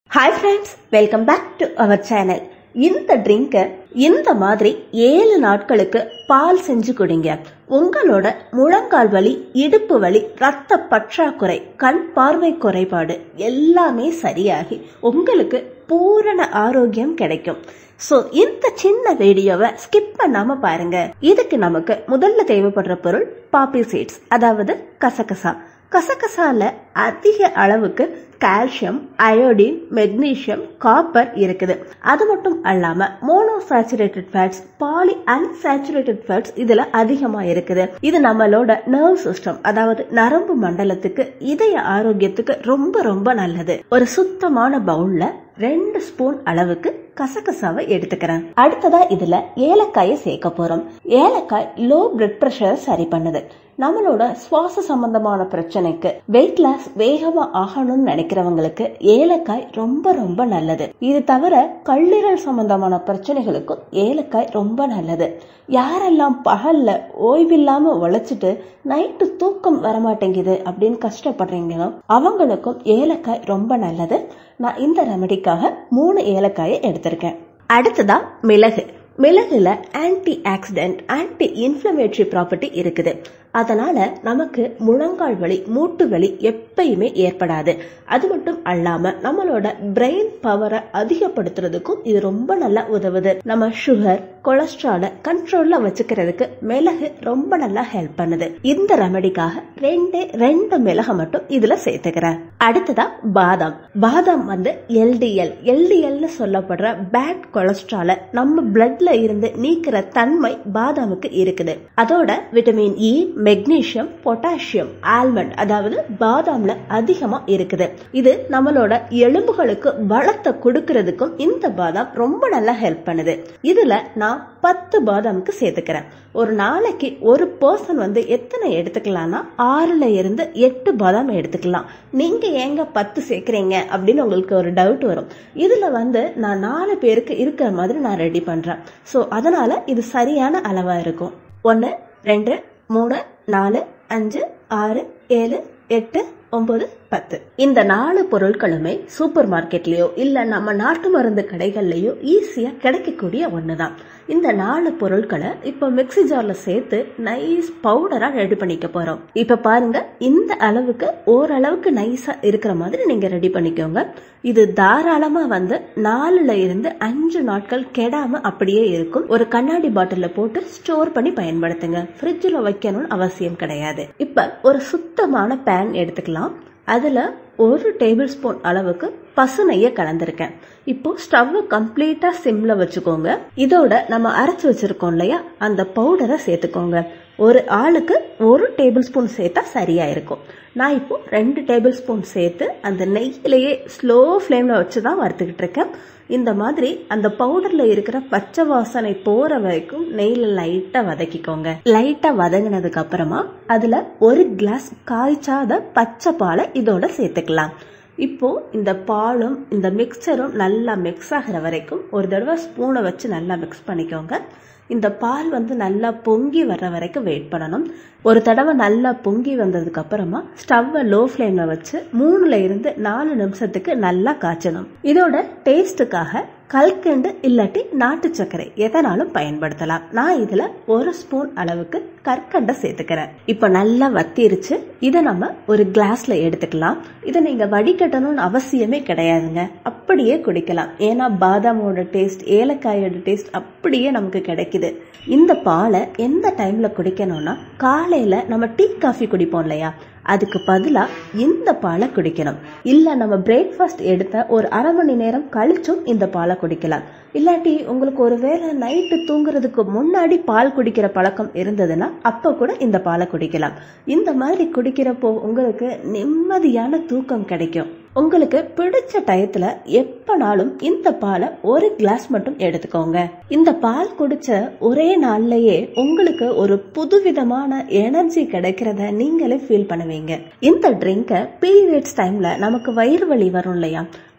hi friends welcome back to our channel இந்த ட்ரிங்கை இந்த மாதிரி ஏழு நாட்களுக்கு பால் செஞ்சு குடிங்க உங்களோட முழங்கால் வலி இடுப்பு வலி ரத்த பற்றாக்குறை கண் பார்வை குறைபாடு எல்லாமே சரியாகி உங்களுக்கு பூரண ஆரோக்கியம் கிடைக்கும் ஸோ இந்த சின்ன வீடியோவை ஸ்கிப் பண்ணாம பாருங்க இதுக்கு நமக்கு முதல்ல தேவைப்படுற பொருள் பாப்பி சீட்ஸ் அதாவது கசகசா கசகசால அதிக அளவுக்கு கால்சியம் அயோடின் மெக்னீசியம் காப்பர் இருக்குது அது மட்டும் அல்லாம monounsaturated fats poly unsaturated fats இதுல அதிகமா இருக்குது இது நம்மளோட நர்வ் சிஸ்டம் அதாவது நரம்பு மண்டலத்துக்கு இதய ஆரோக்கியத்துக்கு ரொம்ப ரொம்ப நல்லது ஒரு சுத்தமான பவுல்ல ரெண்டு ஸ்பூன் அளவுக்கு கசகசாவை எடுத்துக்கிறேன் அடுத்ததா இதுல ஏலக்காயை சேர்க்க போறோம் ஏலக்காய் லோ பிளட் பிரஷரை சரி பண்ணுது நம்மளோட சுவாச சம்பந்தமான பிரச்சனைக்கு வெயிட் லாஸ் வேகமா ஆகணும்னு நினைக்கிறவங்களுக்கு ஏலக்காய் ரொம்ப ரொம்ப நல்லது இது தவிர கல்லீரல் சம்பந்தமான பிரச்சனைகளுக்கும் ஏலக்காய் ரொம்ப நல்லது யாரெல்லாம் பகல்ல ஓய்வில்லாம உழைச்சிட்டு நைட்டு தூக்கம் வரமாட்டேங்குது அப்படின்னு கஷ்டப்படுறீங்களோ அவங்களுக்கும் ஏலக்காய் ரொம்ப நல்லது நான் இந்த ரெமடிக்காக மூணு ஏலக்காயை எடுத்திருக்கேன் அடுத்ததா மிளகு மிளகுல antioxidant anti inflammatory property இருக்குது அதனால நமக்கு முழங்கால் வலி மூட்டு வலி எப்பயுமே ஏற்படாது அது மட்டும் அல்லாம நம்மளோட பிரெயின் பவரை அதிகப்படுத்துறதுக்கும் இது ரொம்ப நல்லா உதவுது நம்ம சுகர் கொலஸ்ட்ரால கண்ட்ரோல்ல வச்சுக்கிறதுக்கு மிளகு ரொம்ப நல்லா ஹெல்ப் பண்ணுது இந்த ரெமடிக்காக ரெண்டே ரெண்டு மிளகை மட்டும் இதுல சேர்த்துக்கிறேன் அடுத்ததா பாதாம் பாதாம் வந்து எல்டிஎல் எல்டிஎல்னு சொல்லப்படுற பேட் கொலஸ்ட்ரால நம்ம பிளட்ல இருந்து நீக்கிற தன்மை பாதாமுக்கு இருக்குது அதோட vitamin E magnesium potassium almond அதாவது பாதாம்ல அதிகமா இருக்குது இது நம்மளோட எலும்புகளுக்கு பலத்தை கொடுக்கறதுக்கும் இந்த பாதாம் ரொம்ப நல்லா ஹெல்ப் பண்ணுது இதுல நான் பத்து பாதாமுக்கு சேர்த்துக்கிறேன் ஒரு நாளைக்கு ஒரு பர்சன் வந்து எத்தனை எடுத்துக்கலாம்னா ஆறுல இருந்து எட்டு பாதாம் எடுத்துக்கலாம் நீங்க ஏங்க பத்து சேர்க்குறீங்க அப்படின்னு உங்களுக்கு ஒரு டவுட் வரும் இதுல வந்து நான் நாலு பேருக்கு இருக்கிற மாதிரி நான் ரெடி பண்றேன் ஸோ அதனால இது சரியான அளவா இருக்கும் ஒன்னு ரெண்டு மூணு நாலு அஞ்சு ஆறு ஏழு எட்டு ஒன்பது பத்து இந்த நாலு பொருட்களுமே சூப்பர் மார்க்கெட்லயோ இல்ல நம்ம நாட்டு மருந்து கடைகள்லயோ ஈஸியா கிடைக்கக்கூடிய ஒண்ணுதான் இந்த நாலு பொருட்களை இப்ப மிக்சி ஜார்ல சேர்த்து நைஸ் பவுடரா ரெடி பண்ணிக்க போறோம் இப்ப பாருங்க இந்த அளவுக்கு ஓரளவுக்கு நைஸா இருக்கிற மாதிரி நீங்க ரெடி பண்ணிக்கோங்க இது தாராளமா வந்து நாலுல இருந்து அஞ்சு நாட்கள் கெடாம அப்படியே இருக்கும் ஒரு கண்ணாடி பாட்டில போட்டு ஸ்டோர் பண்ணி பயன்படுத்துங்க ஃப்ரிட்ஜில் வைக்கணும்னு அவசியம் கிடையாது இப்ப ஒரு சுத்தமான பேன் எடுத்துக்கலாம் அதுல ஒரு டேபிள் ஸ்பூன் அளவுக்கு பசு நெய்ய கலந்துருக்கேன் இப்போ ஸ்டவ் கம்ப்ளீட்டா சிம்ல வச்சுக்கோங்க இதோட நம்ம அரைச்சு வச்சிருக்கோம் இல்லையா அந்த பவுடரை சேர்த்துக்கோங்க ஒரு ஆளுக்கு ஒரு டேபிள் ஸ்பூன் சேர்த்தா சரியா இருக்கும் நான் இப்போ ரெண்டு டேபிள் ஸ்பூன் சேர்த்து அந்த நெய்யிலேயே ஸ்லோ ஃப்ளேம்ல வச்சு தான் வறுத்துக்கிட்டு இருக்கேன் இந்த மாதிரி அந்த பவுடர்ல இருக்கிற பச்சை வாசனை போற வரைக்கும் நெய்ல லைட்டா வதக்கிக்கோங்க லைட்டா வதங்கினதுக்கு அப்புறமா அதுல ஒரு கிளாஸ் காய்ச்சாத பச்சை பாலை இதோட சேர்த்துக்கலாம் இப்போ இந்த பாலும் இந்த மிக்சரும் நல்லா மிக்ஸ் ஆகிற வரைக்கும் ஒரு தடவை ஸ்பூனை வச்சு நல்லா மிக்ஸ் பண்ணிக்கோங்க இந்த பால் வந்து நல்லா பொங்கி வர்ற வரைக்கும் வெயிட் பண்ணணும் ஒரு தடவை நல்லா பொங்கி வந்ததுக்கு அப்புறமா ஸ்டவ்வை லோ ஃப்ளேம்ல வச்சு மூணுல இருந்து நாலு நிமிஷத்துக்கு நல்லா காய்ச்சணும் இதோட டேஸ்ட்டுக்காக கல்கண்டு இல்லாட்டி நாட்டு சர்க்கரை எதனாலும் பயன்படுத்தலாம் நான் இதுல ஒரு ஸ்பூன் அளவுக்கு கற்கண்டை சேர்த்துக்கிறேன் இப்ப நல்லா வத்திருச்சு இதை நம்ம ஒரு கிளாஸ்ல எடுத்துக்கலாம் இதை நீங்க வடிகட்டணும்னு அவசியமே கிடையாதுங்க அப்படியே குடிக்கலாம் ஏன்னா பாதாமோட டேஸ்ட் ஏலக்காயோட டேஸ்ட் அப்படியே நமக்கு கிடைக்குது இந்த பாலை எந்த டைம்ல குடிக்கணும்னா காலையில நம்ம டீ காஃபி குடிப்போம் இல்லையா அதுக்கு பதிலா இந்த பாலை குடிக்கணும் இல்ல நம்ம பிரேக்ஃபாஸ்ட் எடுத்த ஒரு அரை மணி நேரம் கழிச்சும் இந்த பாலை குடிக்கலாம் இல்லாட்டி உங்களுக்கு ஒரு வேளை நைட்டு தூங்குறதுக்கு முன்னாடி பால் குடிக்கிற பழக்கம் இருந்ததுன்னா அப்ப கூட இந்த பாலை குடிக்கலாம் இந்த மாதிரி குடிக்கிறப்போ உங்களுக்கு நிம்மதியான தூக்கம் கிடைக்கும் உங்களுக்கு பிடிச்ச டயத்துல எப்பனாலும் இந்த பாலை ஒரு கிளாஸ் மட்டும் எடுத்துக்கோங்க இந்த பால் குடிச்ச ஒரே நாள்லயே உங்களுக்கு ஒரு புதுவிதமான எனர்ஜி கிடைக்கிறத நீங்களே ஃபீல் பண்ணுவீங்க இந்த ட்ரிங்க பீரியட்ஸ் டைம்ல நமக்கு வயிறு வலி வரும் இல்லையா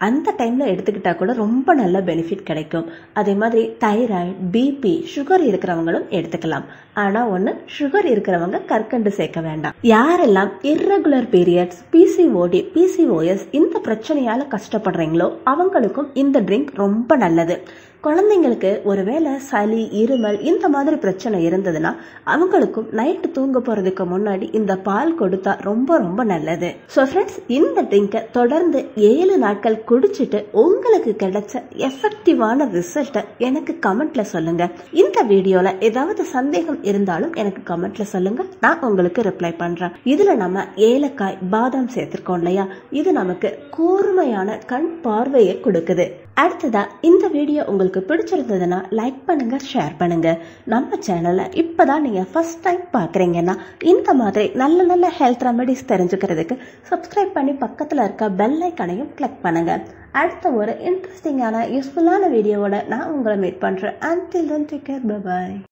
அந்த டைம்ல எடுத்துக்கிட்டா கூட ரொம்ப நல்ல பெனிஃபிட் கிடைக்கும் அதே மாதிரி தைராய்டு பிபி சுகர் இருக்கிறவங்களும் எடுத்துக்கலாம் ஆனா ஒண்ணு சுகர் இருக்கிறவங்க கற்கண்டு சேர்க்க வேண்டாம் யாரெல்லாம் இர்ரெகுலர் பீரியட்ஸ் பிசிஓடி பிசிஓஎஸ் இந்த பிரச்சனையால கஷ்டப்படுறீங்களோ அவங்களுக்கும் இந்த ட்ரிங்க் ரொம்ப நல்லது குழந்தைங்களுக்கு ஒருவேளை சளி இருமல் இந்த மாதிரி பிரச்சனை இருந்ததுன்னா அவங்களுக்கும் நைட்டு தூங்க போறதுக்கு முன்னாடி இந்த பால் கொடுத்தா ரொம்ப ரொம்ப நல்லது ஸோ ஃப்ரெண்ட்ஸ் இந்த ட்ரிங்கை தொடர்ந்து ஏழு நாட்கள் குடிச்சிட்டு உங்களுக்கு கிடைச்ச எஃபெக்டிவான ரிசல்ட்டை எனக்கு கமெண்ட்ல சொல்லுங்க இந்த வீடியோல ஏதாவது சந்தேகம் இருந்தாலும் எனக்கு கமெண்ட்ல சொல்லுங்க நான் உங்களுக்கு ரிப்ளை பண்றேன் இதுல நம்ம ஏலக்காய் பாதாம் சேர்த்திருக்கோம் இல்லையா இது நமக்கு கூர்மையான கண் பார்வையை கொடுக்குது அடுத்ததா இந்த வீடியோ உங்களுக்கு பிடிச்சிருந்ததுன்னா லைக் பண்ணுங்க ஷேர் பண்ணுங்க நம்ம சேனலை இப்பதான் நீங்க ஃபர்ஸ்ட் டைம் பாக்குறீங்கன்னா இந்த மாதிரி நல்ல நல்ல ஹெல்த் ரெமெடிஸ் தெரிஞ்சுக்கிறதுக்கு சப்ஸ்கிரைப் பண்ணி பக்கத்துல இருக்க பெல் ஐக்கனையும் கிளிக் பண்ணுங்க அடுத்த ஒரு இன்ட்ரெஸ்டிங்கான யூஸ்ஃபுல்லான வீடியோவோட நான் உங்களை மீட் பண்றேன் until then take care by